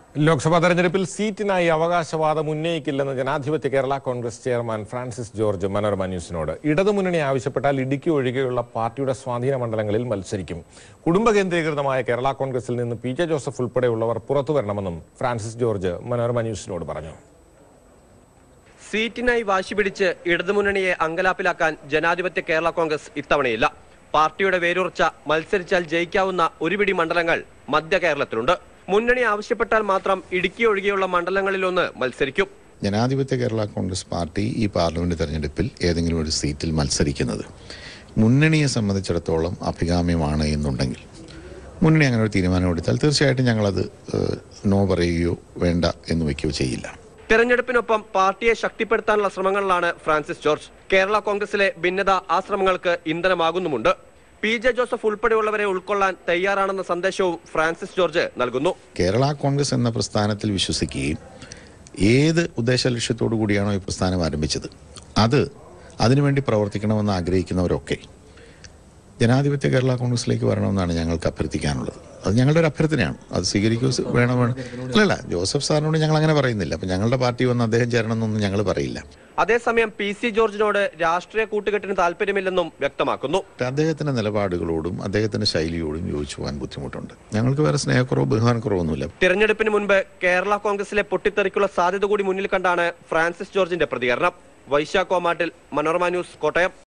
ലോക്സഭാ തെരഞ്ഞെടുപ്പിൽ സീറ്റിനായി അവകാശവാദം ഉന്നയിക്കില്ലെന്ന് ജനാധിപത്യ കേരള കോൺഗ്രസ് ചെയർമാൻ ഫ്രാൻസിസ് ജോർജ് മനോരമ ന്യൂസിനോട് ഇടതുമുന്നണി ആവശ്യപ്പെട്ടാൽ ഇടുക്കി ഒഴികെയുള്ള പാർട്ടിയുടെ സ്വാധീന മണ്ഡലങ്ങളിൽ മത്സരിക്കും കുടുംബ കേന്ദ്രീകൃതമായ കേരള കോൺഗ്രസിൽ നിന്ന് പി ജെ ജോസഫ് ഉൾപ്പെടെയുള്ളവർ പുറത്തു വരണമെന്നും ഫ്രാൻസിസ് ജോർജ് മനോരമ ന്യൂസിനോട് പറഞ്ഞു സീറ്റിനായി വാശി പിടിച്ച് ഇടതുമുന്നണിയെ അങ്കലാപ്പിലാക്കാൻ ജനാധിപത്യ കേരള കോൺഗ്രസ് ഇത്തവണയില്ല പാർട്ടിയുടെ വേരുറച്ച മത്സരിച്ചാൽ ജയിക്കാവുന്ന ഒരുപിടി മണ്ഡലങ്ങൾ മധ്യ കേരളത്തിലുണ്ട് മുന്നണി ആവശ്യപ്പെട്ടാൽ മാത്രം ഇടുക്കി ഒഴികെയുള്ള മണ്ഡലങ്ങളിലൊന്ന് മത്സരിക്കും ജനാധിപത്യ കേരള കോൺഗ്രസ് പാർട്ടി ഈ പാർലമെന്റ് തെരഞ്ഞെടുപ്പിൽ ഏതെങ്കിലും ഒരു സീറ്റിൽ മത്സരിക്കുന്നത് മുന്നണിയെ സംബന്ധിച്ചിടത്തോളം അഭികാമ്യമാണ് എന്നുണ്ടെങ്കിൽ മുന്നണി അങ്ങനെ ഒരു തീരുമാനമെടുത്താൽ തീർച്ചയായിട്ടും ഞങ്ങളത് ഏഹ്, നോ പറയുകയോ വേണ്ട എന്ന് വയ്ക്കുകയോ ചെയ്യില്ല തെരഞ്ഞെടുപ്പിനൊപ്പം പാർട്ടിയെ ശക്തിപ്പെടുത്താനുള്ള ശ്രമങ്ങളിലാണ് ഫ്രാൻസിസ് ജോർജ് കേരള കോൺഗ്രസിലെ ഭിന്നത ആ ശ്രമങ്ങൾക്ക് ഇന്ധനമാകുന്നുമുണ്ട് പി ജെ ജോസഫ് ഉൾപ്പെടെയുള്ളവരെ ഉൾക്കൊള്ളാൻ തയ്യാറാണെന്ന സന്ദേശവും ഫ്രാൻസിസ് ജോർജ് നൽകുന്നു കേരള കോൺഗ്രസ് എന്ന പ്രസ്ഥാനത്തിൽ വിശ്വസിക്കുകയും ഏത് ഉദ്ദേശ ലക്ഷ്യത്തോടു കൂടിയാണോ ഈ പ്രസ്ഥാനം ആരംഭിച്ചത് അത് അതിനുവേണ്ടി പ്രവർത്തിക്കണമെന്ന് ആഗ്രഹിക്കുന്നവരൊക്കെ ജനാധിപത്യ കേരള കോൺഗ്രസിലേക്ക് വരണമെന്നാണ് ഞങ്ങൾക്ക് അഭ്യർത്ഥിക്കാനുള്ളത് അത് ഞങ്ങളുടെ ഒരു അഭ്യർത്ഥനയാണ് അത് സ്വീകരിക്കൂ വേണം വേണം അല്ലല്ല ജോസഫ് സാറിനോട് ഞങ്ങൾ അങ്ങനെ പറയുന്നില്ല അപ്പം ഞങ്ങളുടെ പാർട്ടി വന്ന് അദ്ദേഹം ചേരണമെന്നൊന്നും ഞങ്ങൾ പറയില്ല അതേസമയം പി സി ജോർജിനോട് രാഷ്ട്രീയ കൂട്ടുകെട്ടിന് താല്പര്യമില്ലെന്നും വ്യക്തമാക്കുന്നു അദ്ദേഹത്തിന്റെ നിലപാടുകളോടും അദ്ദേഹത്തിന്റെ ശൈലിയോടും യോജിച്ചു പോകാൻ ബുദ്ധിമുട്ടുണ്ട് ഞങ്ങൾക്ക് വേറെ സ്നേഹക്കുറവോ ബഹുമാനക്കുറവൊന്നുമില്ല തിരഞ്ഞെടുപ്പിന് മുൻപ് കേരള കോൺഗ്രസിലെ പൊട്ടിത്തെറിക്കുള്ള സാധ്യത കൂടി മുന്നിൽ കണ്ടാണ് ഫ്രാൻസിസ് ജോർജിന്റെ പ്രതികരണം വൈശാഖ് കോമാട്ടിൽ മനോരമ ന്യൂസ് കോട്ടയം